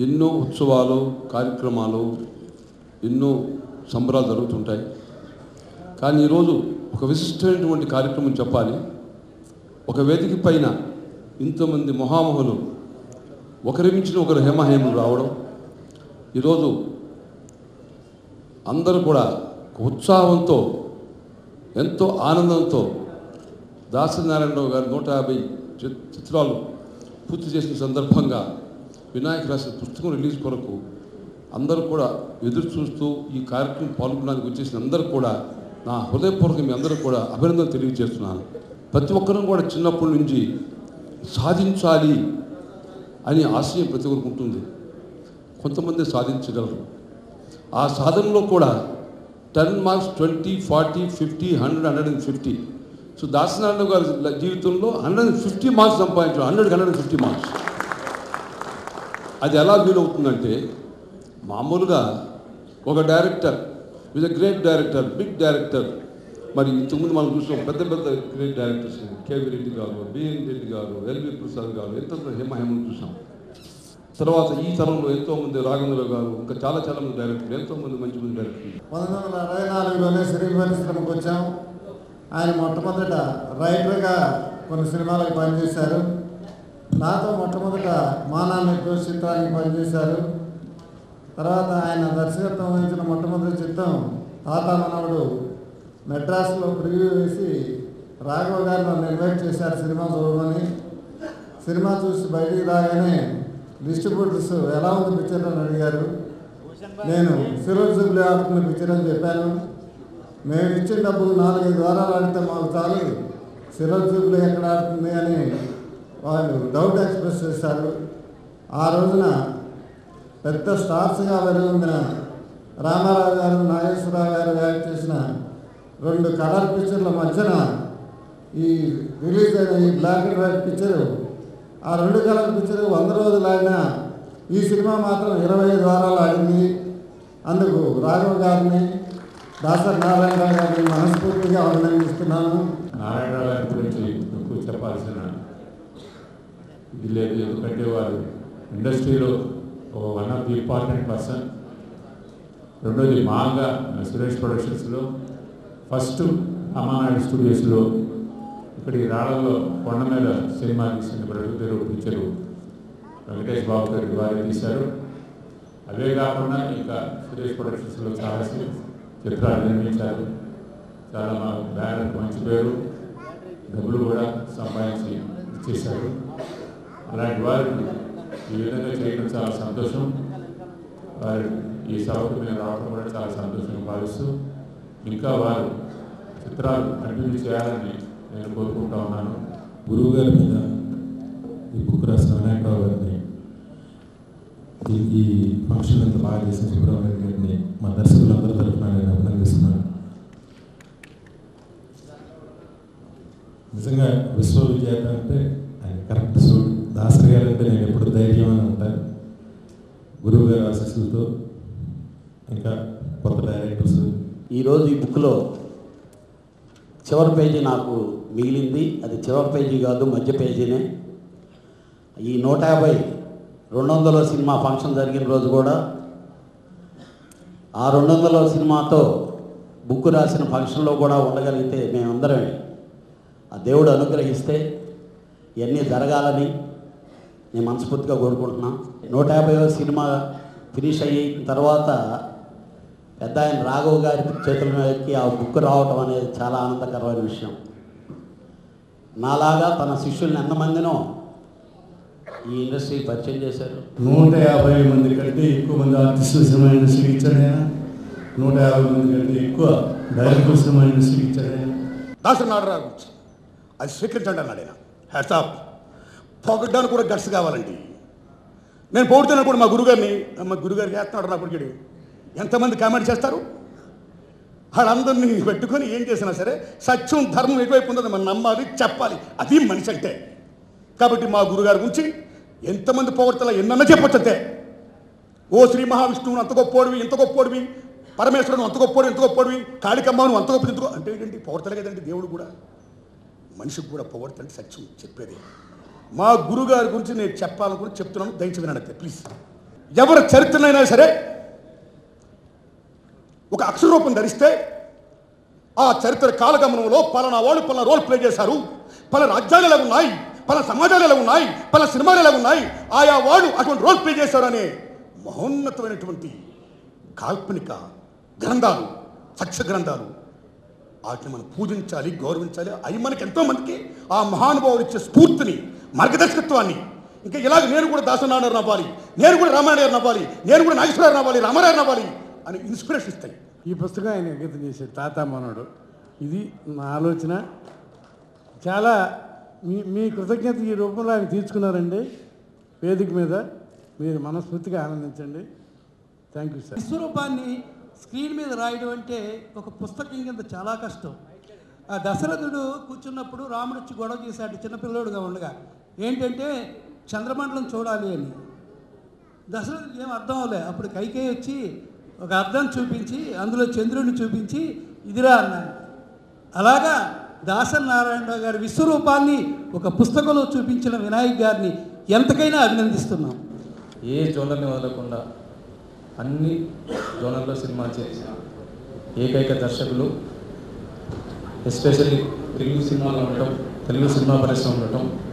ఎన్నో ఉత్సవాలు కార్యక్రమాలు ఎన్నో సంబరాలు జరుగుతుంటాయి కానీ ఈరోజు ఒక విశిష్టమైనటువంటి కార్యక్రమం చెప్పాలి ఒక వేదిక పైన ఇంతమంది మహామహులు ఒకరి మించిన ఒకరు హేమహేములు రావడం ఈరోజు అందరూ కూడా ఒక ఉత్సాహంతో ఎంతో ఆనందంతో దాసనారాయణరావు గారి నూట యాభై చి- చిత్రాలు పూర్తి చేసిన సందర్భంగా వినాయక రాసిన పుస్తకం రిలీజ్ కొరకు అందరూ కూడా ఎదురు చూస్తూ ఈ కార్యక్రమం పాల్గొనడానికి వచ్చేసిన అందరూ కూడా నా హృదయపూర్వక మీ అందరూ కూడా అభినందన తెలియజేస్తున్నాను ప్రతి ఒక్కరూ కూడా చిన్నప్పటి నుంచి సాధించాలి అని ఆశయం ప్రతి ఒక్కరికి ఉంటుంది కొంతమంది సాధించగలరు ఆ సాధనలో కూడా ten marks twenty forty fifty hundred hundred and fifty so Dasanarayana garu జీవితంలో హండ్రెడ్ అండ్ ఫిఫ్టీ మార్క్స్ సంపాదించాడు hundred hundred and fifty marks అది ఎలా వీలవుతుందంటే మామూలుగా ఒక director with a great director big director మరి ఇంతకుముందు మనం చూసాం పెద్ద పెద్ద గ్రేట్ డైరెక్టర్స్ కేవీ రెడ్డి గారు బిఎన్ రెడ్డి గారు ఎల్వి ప్రసాద్ గారు ఎంతో హేమ హేమను చూసాం తర్వాత ఈ తరంలో ఎంతోమంది రాఘవేంద్ర గారు ఇంకా చాలా చాలా మంది డైరెక్టర్లు ఎంతోమంది మంచి మంది డైరెక్టర్లు పంతొమ్మిది వందల అరవై నాలుగులోనే సినీ పరిశ్రమకు వచ్చాం ఆయన మొట్టమొదట రైటర్గా కొన్ని సినిమాలకు పనిచేశారు నాతో మొట్టమొదట మానాన్ని క్రోజ్ చిత్రానికి పనిచేశారు తర్వాత ఆయన దర్శకత్వం వహించిన మొట్టమొదటి చిత్రం తాత మనవడు మెడ్రాస్లో ప్రివ్యూ వేసి రాఘవ గారు నన్ను ఇన్వైట్ చేశారు సినిమా చూడమని సినిమా చూసి బయటికి రాగానే డిస్ట్రిబ్యూటర్స్ ఎలా ఉంది పిక్చర్ అని అడిగారు నేను సిల్వర్ జూబ్లీ ఆడుతున్న పిక్చర్ అని చెప్పాను మేము ఇచ్చిన డబ్బులు నాలుగైదు వారాలు ఆడితే మాకు చాలు సిల్వర్ జూబ్లీ ఎక్కడ ఆడుతుంది అని వాళ్ళు డౌట్ ఎక్స్ప్రెస్ చేశారు ఆ రోజున పెద్ద స్టార్స్గా వెలుగొందిన రామారావు గారు నాగేశ్వరరావు గారు యాక్ట్ చేసిన రెండు కలర్ పిక్చర్ల మధ్యన ఈ రిలీజ్ అయిన ఈ బ్లాక్ అండ్ వైట్ పిక్చరు ఆ రెండు కలర్ పిక్చర్ వంద రోజులు ఆడినా ఈ సినిమా మాత్రం ఇరవై ఐదు వారాలు ఆడింది అందుకు రాఘవ్ గారిని దాసరి నారాయణరావు గారిని మనస్ఫూర్తిగా అభినందిస్తున్నాను నారాయణరావు గారి గురించి ఎక్కువ చెప్పాల్సిన ఇది లేదు ఎందుకంటే వారు ఇండస్ట్రీలో ఒక one of the important person రెండోది మాగా సురేష్ ప్రొడక్షన్స్లో ఫస్ట్ అమానాయుడు స్టూడియోస్లో ఇక్కడ ఈ రాళ్ళలో కొండ మీద సినిమా తీసిన ప్రొడ్యూసర్ పిక్చరు వెంకటేష్ బాబు గారి వారు తీశారు అవే కాకుండా ఇంకా సురేష్ ప్రొడక్షన్స్లో చాలా సి- చిత్రాలు నిర్మించారు చాలా మా బ్యానర్కి మంచి పేరు డబ్బులు కూడా సంపాదించి ఇచ్చేశారు అలాంటి వారిని ఈ విధంగా చేయడం చాలా సంతోషం వారి ఈ సభకు మేము రావడం కూడా చాలా సంతోషంగా భావిస్తూ ఇంకా వారు చిత్రాలు కంటిన్యూ చేయాలని నేను కోరుకుంటా ఉన్నాను గురువు గారి మీద ఈ బుక్ రాసిన వినాయకరావు గారిని ఈ- ఈ ఫంక్షన్ అంతా బాగా చేసిన సుబ్రహ్మణ్యం గారిని మా దర్శకులందరి తరఫున నేను అభినందిస్తున్నాను నిజంగా విశ్వవిద్యాలయం అంటే ఆయన కరెక్ట్ సూట్ దాసరి గారు అంటే నేను ఎప్పుడు ధైర్యం అని అంటాను గురువు గారి ఆశీస్సులతో ఇంకా కొత్త డైరెక్టర్స్ ఈరోజు ఈ బుక్లో చివరి పేజీ నాకు మిగిలింది అది చివరి పేజీ కాదు మధ్య పేజీనే ఈ నూట యాభై రెండు వందల సినిమా ఫంక్షన్ జరిగిన రోజు కూడా ఆ రెండు వందల సినిమాతో బుక్ రాసిన ఫంక్షన్లో కూడా ఉండగలిగితే మేమందరం ఆ దేవుడు అనుగ్రహిస్తే ఇవన్నీ జరగాలని నేను మనస్ఫూర్తిగా కోరుకుంటున్నాను నూట యాభై సినిమా ఫినిష్ అయిన తర్వాత పెద్ద ఆయన రాఘవ్ గారి చేతుల మీదకి ఆ బుక్ రావటం అనేది చాలా ఆనందకరమైన విషయం నాలాగా తన శిష్యుల్ని ఎంతమందినో ఈ ఇండస్ట్రీ పరిచయం చేశారు నూట యాభై మంది కంటే ఎక్కువ మంది ఆర్టిస్టులు సినిమా ఇండస్ట్రీకి ఇచ్చాడు ఆయన నూట యాభై మంది కంటే ఎక్కువ డైరెక్టర్ సినిమా ఇండస్ట్రీకి ఇచ్చాడు ఆయన దాసరి నాడరావు గురించి అది స్వీకరించండి అన్నాడు ఆయన హ్యాట్సాప్ పొగడ్డానికి కూడా గట్స్ కావాలండి నేను పొగుడుతున్నాను కూడా మా గురుగారిని మా గురుగారికి వేస్తున్నాడు నా కొడుకుడు ఎంతమంది కామెంట్ చేస్తారు వాళ్ళందరినీ పెట్టుకొని ఏం చేసినా సరే సత్యం ధర్మం ఎటువైపు ఉందో మనం నమ్మాలి చెప్పాలి అది మనిషి అంటే కాబట్టి మా గురుగారి గురించి ఎంతమంది పొగడతలా ఎన్నన్నా చెప్పొచ్చంతే ఓ శ్రీ మహావిష్ణువు అంత గొప్పోడివి ఇంత గొప్పోడివి పరమేశ్వరుడు అంత గొప్పోడు ఇంత గొప్పోడివి కాళికమ్మను అంత గొప్ప ఇంత గొప్ప- అంటే ఏంటంటే పొగడతలే కదండి దేవుడు కూడా మనిషికి కూడా పొగడతంటే సత్యం చెప్పేది మా గురుగారి గురించి నేను చెప్పాలనుకుని చెప్తున్నాను దయచేసి వినండి ప్లీజ్ ఎవరి చరిత్రనైనా సరే ఒక అక్షర రూపం ధరిస్తే ఆ చరిత్ర కాలగమనంలో పలానా వాళ్ళు పలానా రోల్ ప్లే చేశారు పల రాజ్యాలు ఎలా ఉన్నాయి పల సమాజాలు ఎలా ఉన్నాయి పల సినిమాలు ఎలా ఉన్నాయి ఆయా వాళ్ళు అటువంటి రోల్ ప్లే చేశారు అనే మహోన్నతమైనటువంటి కాల్పనిక గ్రంథాలు సత్య గ్రంథాలు వాటిని మనం పూజించాలి గౌరవించాలి అవి మనకి ఎంతో మందికి ఆ మహానుభావులు ఇచ్చే స్ఫూర్తిని మార్గదర్శకత్వాన్ని ఇంకా ఇలాగ నేను కూడా దాసనారాయణ నవ్వాలి నేను కూడా రామారాయణ గారు నవ్వాలి నేను కూడా నాగేశ్వరరావు నవ్వాలి రామారాయణ నవ్వాలి అని ఇన్స్పిరేషన్ ఇస్తాయి ఈ పుస్తకం ఆయన అంకితం చేశాడు తాత మనోడు ఇది నా ఆలోచన చాలా మీ మీ కృతజ్ఞత ఈ రూపంలో ఆయన తీర్చుకున్నారండి వేదిక మీద మీరు మనస్ఫూర్తిగా ఆనందించండి థ్యాంక్ యూ సార్ విశ్వరూపాన్ని స్క్రీన్ మీద రాయడం అంటే ఒక పుస్తకం కింద చాలా కష్టం ఆ దశరథుడు కూర్చున్నప్పుడు రాముడు వచ్చి గొడవ చేశాడు చిన్నపిల్లోడుగా ఉండగా ఏంటంటే చంద్రమండలం చూడాలి అని దశరథుడికి ఏం అర్థం అవ్వలే అప్పుడు కైకేయి వచ్చి ఒక అర్థం చూపించి అందులో చంద్రుడిని చూపించి ఇదిరా అన్నాడు అలాగా దాసరి నారాయణరావు గారి విశ్వరూపాన్ని ఒక పుస్తకంలో చూపించిన వినాయక్ గారిని ఎంతకైనా అభినందిస్తున్నాం ఏ జోనర్ని వదలకుండా అన్ని జోనర్లో సినిమా చేసిన ఏకైక దర్శకులు ఎస్పెషల్లీ తెలుగు సినిమాలో ఉండటం తెలుగు సినిమా పరిశ్రమ ఉండటం